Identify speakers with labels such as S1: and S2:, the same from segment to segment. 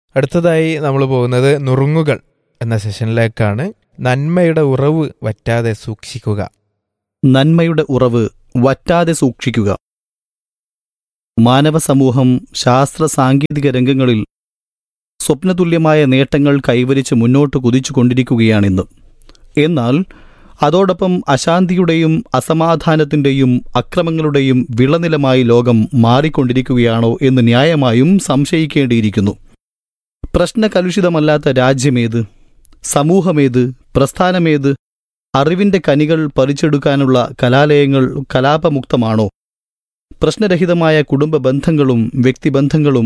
S1: അടുത്തതായി നമ്മൾ പോകുന്നത് നുറുങ്ങുകൾ എന്ന സെഷനിലേക്കാണ് നന്മയുടെ ഉറവ് വറ്റാതെ സൂക്ഷിക്കുക
S2: നന്മയുടെ ഉറവ് വറ്റാതെ സൂക്ഷിക്കുക മാനവ സമൂഹം ശാസ്ത്ര സാങ്കേതിക രംഗങ്ങളിൽ സ്വപ്നതുല്യമായ നേട്ടങ്ങൾ കൈവരിച്ച് മുന്നോട്ട് കുതിച്ചുകൊണ്ടിരിക്കുകയാണിന്ന് എന്നാൽ അതോടൊപ്പം അശാന്തിയുടെയും അസമാധാനത്തിന്റെയും അക്രമങ്ങളുടെയും വിളനിലമായി ലോകം മാറിക്കൊണ്ടിരിക്കുകയാണോ എന്ന് ന്യായമായും സംശയിക്കേണ്ടിയിരിക്കുന്നു പ്രശ്നകലുഷിതമല്ലാത്ത രാജ്യമേത് സമൂഹമേത് പ്രസ്ഥാനമേത് അറിവിന്റെ കനികൾ പറിച്ചെടുക്കാനുള്ള കലാലയങ്ങൾ കലാപമുക്തമാണോ പ്രശ്നരഹിതമായ കുടുംബ ബന്ധങ്ങളും വ്യക്തിബന്ധങ്ങളും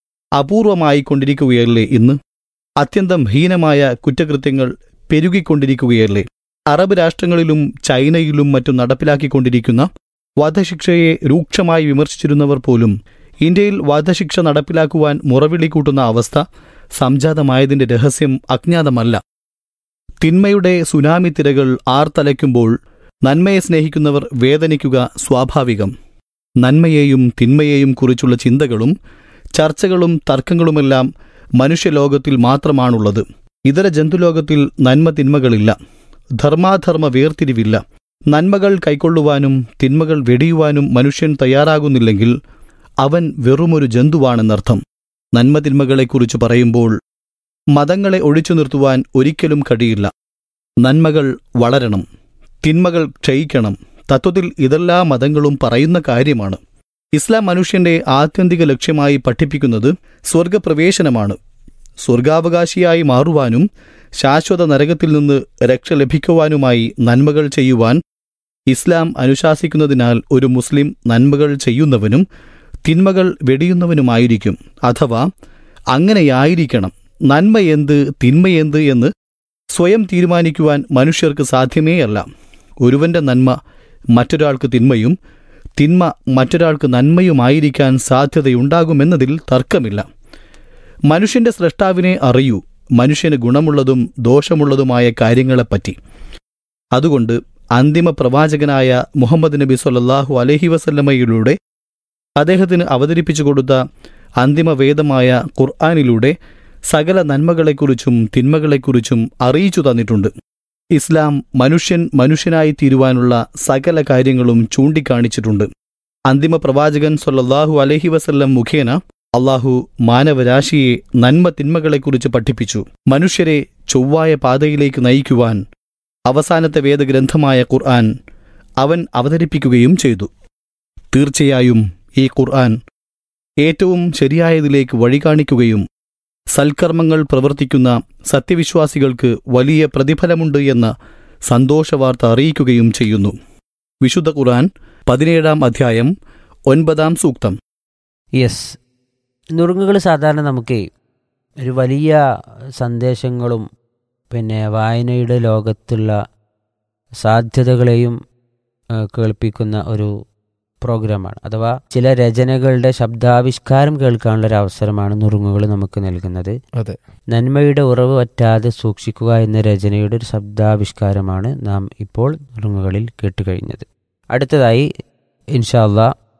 S2: അപൂർവമായിക്കൊണ്ടിരിക്കുകയല്ലേ ഇന്ന് അത്യന്തം ഹീനമായ കുറ്റകൃത്യങ്ങൾ പെരുകിക്കൊണ്ടിരിക്കുകയല്ലേ അറബ് രാഷ്ട്രങ്ങളിലും ചൈനയിലും മറ്റും നടപ്പിലാക്കിക്കൊണ്ടിരിക്കുന്ന വധശിക്ഷയെ രൂക്ഷമായി വിമർശിച്ചിരുന്നവർ പോലും ഇന്ത്യയിൽ വധശിക്ഷ നടപ്പിലാക്കുവാൻ മുറവിളി കൂട്ടുന്ന അവസ്ഥ സംജാതമായതിന്റെ രഹസ്യം അജ്ഞാതമല്ല തിന്മയുടെ സുനാമി തിരകൾ ആർത്തലയ്ക്കുമ്പോൾ നന്മയെ സ്നേഹിക്കുന്നവർ വേദനിക്കുക സ്വാഭാവികം നന്മയെയും തിന്മയെയും കുറിച്ചുള്ള ചിന്തകളും ചർച്ചകളും തർക്കങ്ങളുമെല്ലാം മനുഷ്യലോകത്തിൽ മാത്രമാണുള്ളത് ഇതര ജന്തുലോകത്തിൽ നന്മ തിന്മകളില്ല ധർമാധർമ്മ വേർതിരിവില്ല നന്മകൾ കൈക്കൊള്ളുവാനും തിന്മകൾ വെടിയുവാനും മനുഷ്യൻ തയ്യാറാകുന്നില്ലെങ്കിൽ അവൻ വെറുമൊരു ജന്തുവാണെന്നർത്ഥം നന്മ തിന്മകളെക്കുറിച്ച് പറയുമ്പോൾ മതങ്ങളെ ഒഴിച്ചു നിർത്തുവാൻ ഒരിക്കലും കഴിയില്ല നന്മകൾ വളരണം തിന്മകൾ ക്ഷയിക്കണം തത്വത്തിൽ ഇതെല്ലാ മതങ്ങളും പറയുന്ന കാര്യമാണ് ഇസ്ലാം മനുഷ്യന്റെ ആത്യന്തിക ലക്ഷ്യമായി പഠിപ്പിക്കുന്നത് സ്വർഗപ്രവേശനമാണ് സ്വർഗാവകാശിയായി മാറുവാനും ശാശ്വത നരകത്തിൽ നിന്ന് രക്ഷ ലഭിക്കുവാനുമായി നന്മകൾ ചെയ്യുവാൻ ഇസ്ലാം അനുശാസിക്കുന്നതിനാൽ ഒരു മുസ്ലിം നന്മകൾ ചെയ്യുന്നവനും തിന്മകൾ വെടിയുന്നവനുമായിരിക്കും അഥവാ അങ്ങനെയായിരിക്കണം നന്മയെന്ത് തിന്മയെന്ത് എന്ന് സ്വയം തീരുമാനിക്കുവാൻ മനുഷ്യർക്ക് സാധ്യമേയല്ല ഒരുവന്റെ നന്മ മറ്റൊരാൾക്ക് തിന്മയും തിന്മ മറ്റൊരാൾക്ക് നന്മയുമായിരിക്കാൻ സാധ്യതയുണ്ടാകുമെന്നതിൽ തർക്കമില്ല മനുഷ്യന്റെ സ്രഷ്ടാവിനെ അറിയൂ മനുഷ്യന് ഗുണമുള്ളതും ദോഷമുള്ളതുമായ കാര്യങ്ങളെപ്പറ്റി അതുകൊണ്ട് അന്തിമ പ്രവാചകനായ മുഹമ്മദ് നബി സൊല്ലാഹു അലഹി വസല്ലമയിലൂടെ അദ്ദേഹത്തിന് അവതരിപ്പിച്ചു കൊടുത്ത അന്തിമ വേദമായ ഖുർആാനിലൂടെ സകല നന്മകളെക്കുറിച്ചും തിന്മകളെക്കുറിച്ചും അറിയിച്ചു തന്നിട്ടുണ്ട് ഇസ്ലാം മനുഷ്യൻ മനുഷ്യനായി തീരുവാനുള്ള സകല കാര്യങ്ങളും ചൂണ്ടിക്കാണിച്ചിട്ടുണ്ട് അന്തിമ പ്രവാചകൻ സൊല്ലാഹു അലഹി വസല്ലം മുഖേന അള്ളാഹു മാനവരാശിയെ നന്മ തിന്മകളെക്കുറിച്ച് പഠിപ്പിച്ചു മനുഷ്യരെ ചൊവ്വായ പാതയിലേക്ക് നയിക്കുവാൻ അവസാനത്തെ വേദഗ്രന്ഥമായ ഖുർആൻ അവൻ അവതരിപ്പിക്കുകയും ചെയ്തു തീർച്ചയായും ഈ ഖുർആൻ ഏറ്റവും ശരിയായതിലേക്ക് വഴികാണിക്കുകയും സൽക്കർമ്മങ്ങൾ പ്രവർത്തിക്കുന്ന സത്യവിശ്വാസികൾക്ക് വലിയ പ്രതിഫലമുണ്ട് എന്ന സന്തോഷവാർത്ത അറിയിക്കുകയും ചെയ്യുന്നു വിശുദ്ധ ഖുർആൻ പതിനേഴാം അധ്യായം ഒൻപതാം സൂക്തം
S3: യെസ് നുറുങ്ങുകൾ സാധാരണ നമുക്ക് ഒരു വലിയ സന്ദേശങ്ങളും പിന്നെ വായനയുടെ ലോകത്തുള്ള സാധ്യതകളെയും ആ, കേൾപ്പിക്കുന്ന ഒരു പ്രോഗ്രാമാണ് അഥവാ ചില രചനകളുടെ ശബ്ദാവിഷ്കാരം കേൾക്കാനുള്ള ഒരു അവസരമാണ് നുറുങ്ങുകൾ നമുക്ക് നൽകുന്നത്
S1: അതെ
S3: നന്മയുടെ ഉറവ് വറ്റാതെ സൂക്ഷിക്കുക എന്ന രചനയുടെ ഒരു ശബ്ദാവിഷ്കാരമാണ് നാം ഇപ്പോൾ നുറുങ്ങുകളിൽ കേട്ടുകഴിഞ്ഞത് അടുത്തതായി ഇൻഷാല്ല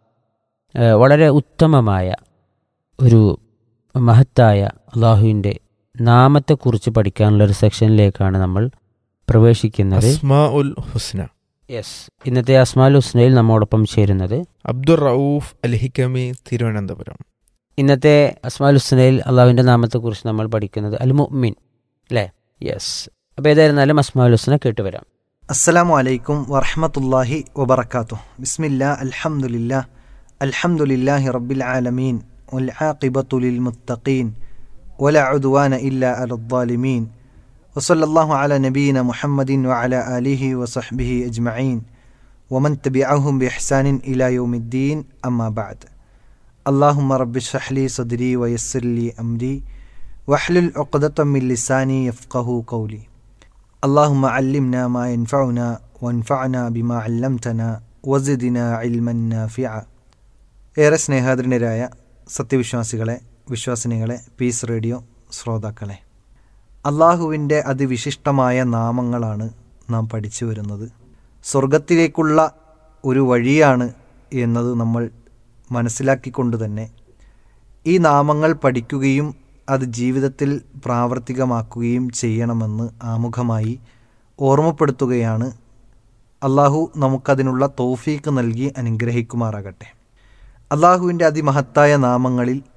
S3: വളരെ ഉത്തമമായ ഒരു മഹത്തായ അള്ളാഹുവിൻ്റെ നാമത്തെക്കുറിച്ച് പഠിക്കാനുള്ള ഒരു സെക്ഷനിലേക്കാണ് നമ്മൾ പ്രവേശിക്കുന്നത്
S1: അസ്മാ ഉൽ ഹുസ്ന
S3: യെസ് ഇന്നത്തെ അസ്മാൽ ഹുസ്നയിൽ നമ്മോടൊപ്പം ചേരുന്നത്
S1: അബ്ദുർ റൌഫ് അൽഹിക്കമി തിരുവനന്തപുരം
S3: ഇന്നത്തെ അസ്മാൽ ഹുസ്നയിൽ അള്ളാഹുവിൻ്റെ നാമത്തെക്കുറിച്ച് നമ്മൾ പഠിക്കുന്നത് അൽ മുഅ്മിൻ അല്ലേ യെസ് അപ്പോൾ ഏതായിരുന്നാലും അസ്മാൽ ഹുസ്ന കേട്ടുവരാം
S4: السلام عليكم ورحمة الله وبركاته بسم الله الحمد لله الحمد لله رب العالمين والعاقبة للمتقين ولا عدوان إلا على الظالمين وصلى الله على نبينا محمد وعلى آله وصحبه أجمعين ومن تبعهم بإحسان إلى يوم الدين أما بعد اللهم رب اشرح لي صدري ويسر لي أمري واحلل عقدة من لساني يفقه قولي اللهم علمنا ما ينفعنا وانفعنا بما علمتنا وزدنا علما نافعا ഏറെ സ്നേഹാദരനരായ സത്യവിശ്വാസികളെ വിശ്വാസിനികളെ പീസ് റേഡിയോ ശ്രോതാക്കളെ അള്ളാഹുവിൻ്റെ അതിവിശിഷ്ടമായ നാമങ്ങളാണ് നാം പഠിച്ചു വരുന്നത് സ്വർഗത്തിലേക്കുള്ള ഒരു വഴിയാണ് എന്നത് നമ്മൾ മനസ്സിലാക്കിക്കൊണ്ട് തന്നെ ഈ നാമങ്ങൾ പഠിക്കുകയും അത് ജീവിതത്തിൽ പ്രാവർത്തികമാക്കുകയും ചെയ്യണമെന്ന് ആമുഖമായി ഓർമ്മപ്പെടുത്തുകയാണ് അള്ളാഹു നമുക്കതിനുള്ള തോഫീക്ക് നൽകി അനുഗ്രഹിക്കുമാറാകട്ടെ അള്ളാഹുവിൻ്റെ അതിമഹത്തായ നാമങ്ങളിൽ